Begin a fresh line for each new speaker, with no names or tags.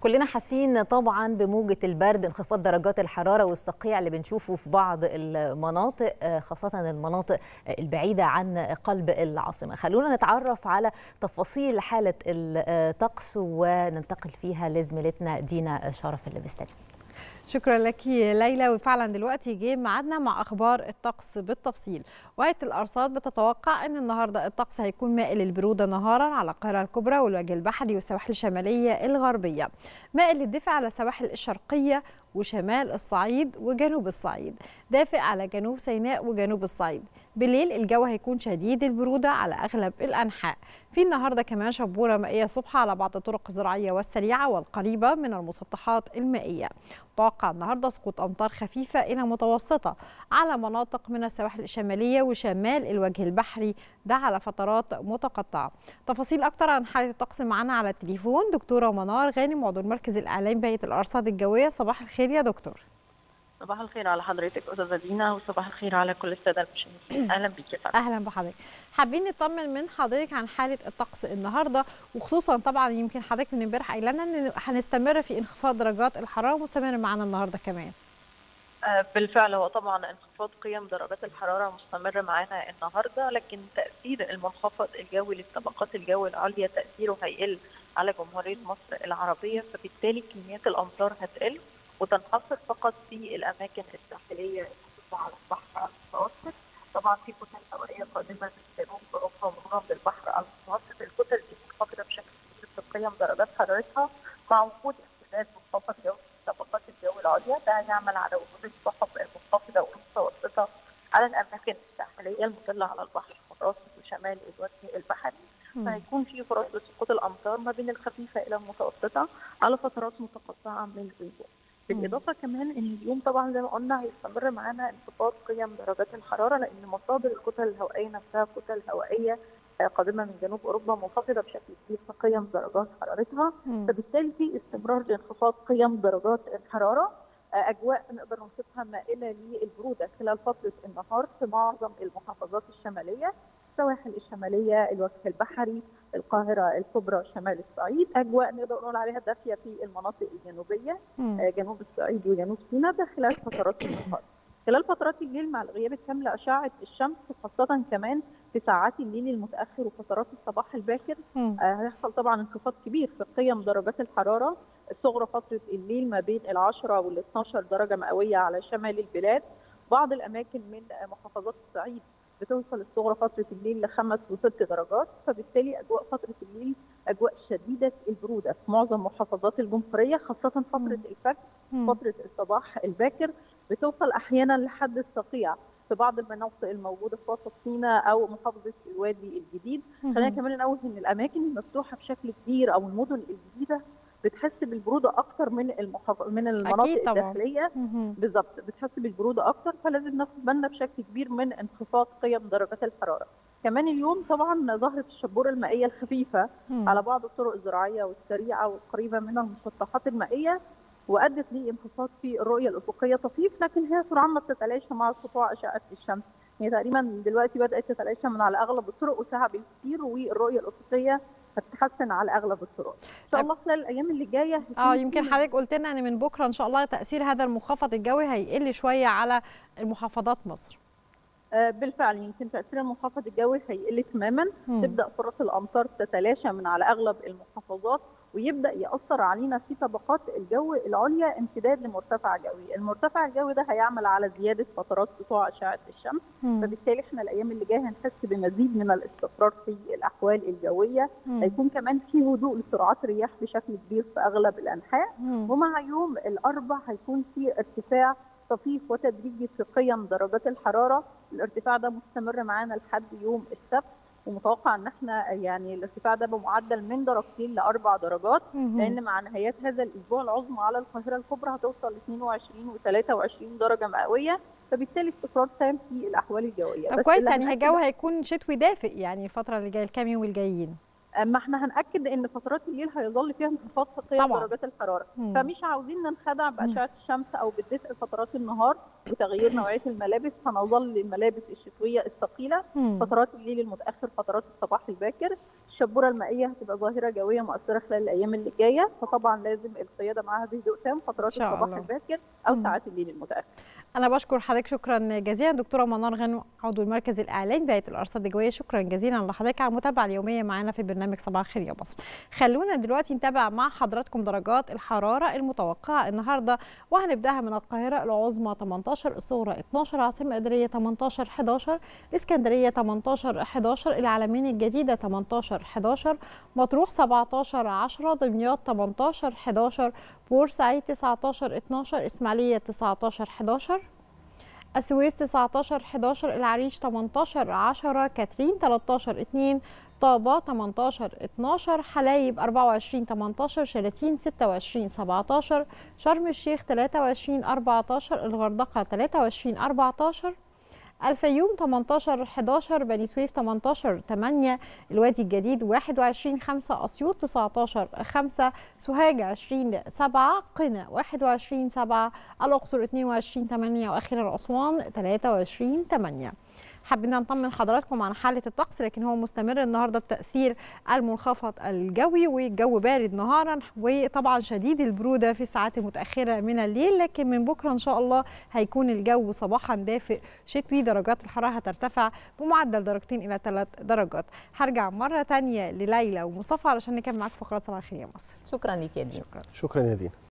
كلنا حاسين طبعا بموجة البرد انخفاض درجات الحرارة والصقيع اللي بنشوفه في بعض المناطق خاصة المناطق البعيدة عن قلب العاصمة خلونا نتعرف على تفاصيل حالة الطقس وننتقل فيها لزميلتنا دينا شرف اللي مستني
شكرا لك ليلى وفعلا دلوقتي جه ميعادنا مع اخبار الطقس بالتفصيل وهيئه الارصاد بتتوقع ان النهارده الطقس هيكون مائل للبروده نهارا على القاهره الكبرى والوجه البحري والسواحل الشماليه الغربيه مائل للدفء على السواحل الشرقيه وشمال الصعيد وجنوب الصعيد دافئ على جنوب سيناء وجنوب الصعيد بالليل الجو هيكون شديد البرودة على أغلب الأنحاء في النهاردة كمان شبورة مائية صبح على بعض الطرق الزراعية والسريعة والقريبة من المسطحات المائية متوقع النهاردة سقوط أمطار خفيفة إلى متوسطة على مناطق من السواحل الشمالية وشمال الوجه البحري ده على فترات متقطعة تفاصيل أكتر عن حالة الطقس معنا على التليفون دكتورة منار غانم عضو المركز الإعلامي بهيئة الأرصاد الجوية صباح الخير يا دكتور
صباح الخير على حضرتك استاذه دينا وصباح الخير على كل الساده المشاهدين اهلا بيك يا فندم
اهلا بحضرتك حابين نطمن من حضرتك عن حاله الطقس النهارده وخصوصا طبعا يمكن حضرتك من امبارح قايله لنا ان هنستمر في انخفاض درجات الحراره ومستمر معانا النهارده كمان
بالفعل هو طبعا انخفاض قيم درجات الحراره مستمر معانا النهارده لكن تاثير المنخفض الجوي للطبقات الجو العليا تاثيره هيقل على جمهوريه مصر العربيه فبالتالي كميات الامطار هتقل وتنحصر فقط في الاماكن الساحليه على البحر المتوسط طبعا في كتل هوائيه قادمه من جنوب اوروبا ومن غرب البحر المتوسط الكتل دي منخفضه بشكل كبير في قيم درجات حرارتها مع وجود امتداد منخفض جوي في طبقات الجو العليا ده هيعمل على وجود السحب المنخفضه والمتوسطه على الاماكن الساحليه المطله على البحر المتوسط وشمال الوجه البحري فهيكون في فرص لسقوط الامطار ما بين الخفيفه الى المتوسطه على فترات متقطعه من الاسبوع. بالاضافه كمان ان اليوم طبعا زي ما قلنا هيستمر معانا انخفاض قيم درجات الحراره لان مصادر الكتل الهوائيه نفسها كتل هوائيه قادمه من جنوب اوروبا منخفضه بشكل كبير في قيم درجات حرارتها فبالتالي في استمرار لانخفاض قيم درجات الحراره اجواء نقدر نوصفها مائله للبروده خلال فتره النهار في معظم المحافظات الشماليه السواحل الشماليه الوجه البحري القاهره الكبرى شمال الصعيد اجواء نقدر نقول عليها دافيه في المناطق الجنوبيه مم. جنوب الصعيد وجنوب سيناء ده خلال فترات النهار خلال فترات الليل مع الغياب التام لاشعه الشمس خاصه كمان في ساعات الليل المتاخر وفترات الصباح الباكر آه هيحصل طبعا انخفاض كبير في قيم درجات الحراره الصغرى فتره الليل ما بين ال 10 وال 12 درجه مئويه على شمال البلاد بعض الاماكن من محافظات الصعيد بتوصل الصغرى فترة الليل لخمس وست درجات فبالتالي أجواء فترة الليل أجواء شديدة البرودة في معظم محافظات الجمهورية خاصة فترة الفجر فترة الصباح الباكر بتوصل أحيانا لحد الصقيع في بعض المناطق الموجودة في وسط سيناء أو محافظة الوادي الجديد خلينا كمان نقول إن الأماكن المفتوحة بشكل كبير أو المدن الجديدة بتحس بالبروده اكتر من المحافظ من المناطق الداخليه بالظبط بتحس بالبروده اكتر فلازم ناخد بالنا بشكل كبير من انخفاض قيم درجات الحراره كمان اليوم طبعا ظهرت الشبوره المائيه الخفيفه مم. على بعض الطرق الزراعيه والسريعه والقريبه من المسطحات المائيه وادت لانخفاض في الرؤيه الافقيه طفيف لكن هي سرعان ما بتتلاشى مع سطوع اشعه الشمس هي تقريبا دلوقتي بدات تتلاشى من على اغلب الطرق وساعه بالكثير والرؤيه الافقيه هتتحسن على اغلب الطرق ان شاء الله خلال الايام اللي جايه
اه يمكن حضرتك قلت لنا ان من بكره ان شاء الله تاثير هذا المنخفض الجوي هيقل شويه على المحافظات مصر
آه بالفعل يمكن تاثير المنخفض الجوي هيقل تماما مم. تبدا فرص الامطار تتلاشى من على اغلب المحافظات ويبدا ياثر علينا في طبقات الجو العليا امتداد لمرتفع جوي، المرتفع الجوي ده هيعمل على زياده فترات سطوع اشعه الشمس، مم. فبالتالي احنا الايام اللي جايه هنحس بمزيد من الاستقرار في الاحوال الجويه، مم. هيكون كمان في هدوء لسرعات الرياح بشكل كبير في اغلب الانحاء، مم. ومع يوم الاربع هيكون في ارتفاع طفيف وتدريجي في قيم درجات الحراره، الارتفاع ده مستمر معانا لحد يوم السبت. ومتوقع ان احنا يعني الارتفاع ده بمعدل من درجتين لاربع درجات لان مع نهايات هذا الاسبوع العظمى على القاهره الكبرى هتوصل ل 22 و23 درجه مئويه فبالتالي استقرار تام في الاحوال الجويه
طب كويس يعني الجو هيكون شتوي دافئ يعني الفتره اللي جايه الكام يوم الجايين
اما احنا هناكد ان فترات الليل هيظل فيها انخفاض في قيم درجات الحراره مم. فمش عاوزين ننخدع باشعه الشمس او بالدفء فترات النهار وتغيير نوعيه الملابس هنظل الملابس الشتويه الثقيله مم. فترات الليل المتاخر فترات الصباح الباكر
الشبوره المائيه هتبقى ظاهره جويه مؤثره خلال الايام اللي جايه فطبعا لازم القياده معاها بهدوء تام فترات
شاء
الصباح
الله.
الباكر او
مم.
ساعات الليل المتاخر
انا بشكر حضرتك شكرا جزيلا دكتوره منار غنم عضو المركز الاعلامي بهيئه الارصاد الجويه شكرا جزيلا لحضرتك على المتابعه اليوميه معنا في برنامج صباح الخير يا مصر خلونا دلوقتي نتابع مع حضراتكم درجات الحراره المتوقعه النهارده وهنبداها من القاهره العظمى 18 الصغرى 12 عاصمه اداريه 18 11 الاسكندريه 18 11 العلمين الجديده 18 11 مطروح 17 10 دمياط 18 11 بورسعيد 19 12 اسماعيليه 19 11 السويس 19 11 العريش 18 10 كاترين 13 2 طابة 18 12 حلايب 24 18 شلاتين 26 17 شرم الشيخ 23 14 الغردقة 23 14 الفيوم 18 11 بني سويف 18 8 الوادي الجديد 21 5 اسيوط 19 5 سوهاج 20 7 قنا 21 7 الاقصر 22 8 واخيرا اسوان 23 8 حابين نطمن حضراتكم عن حاله الطقس لكن هو مستمر النهارده التاثير المنخفض الجوي والجو بارد نهارا وطبعا شديد البروده في الساعات المتاخره من الليل لكن من بكره ان شاء الله هيكون الجو صباحا دافئ شتوي درجات الحراره هترتفع بمعدل درجتين الى ثلاث درجات هرجع مره تانية لليلى ومصطفى علشان نكمل معاكم فقرات صباح الخير يا مصر
شكرا لك يا دينا
شكرا يا دينا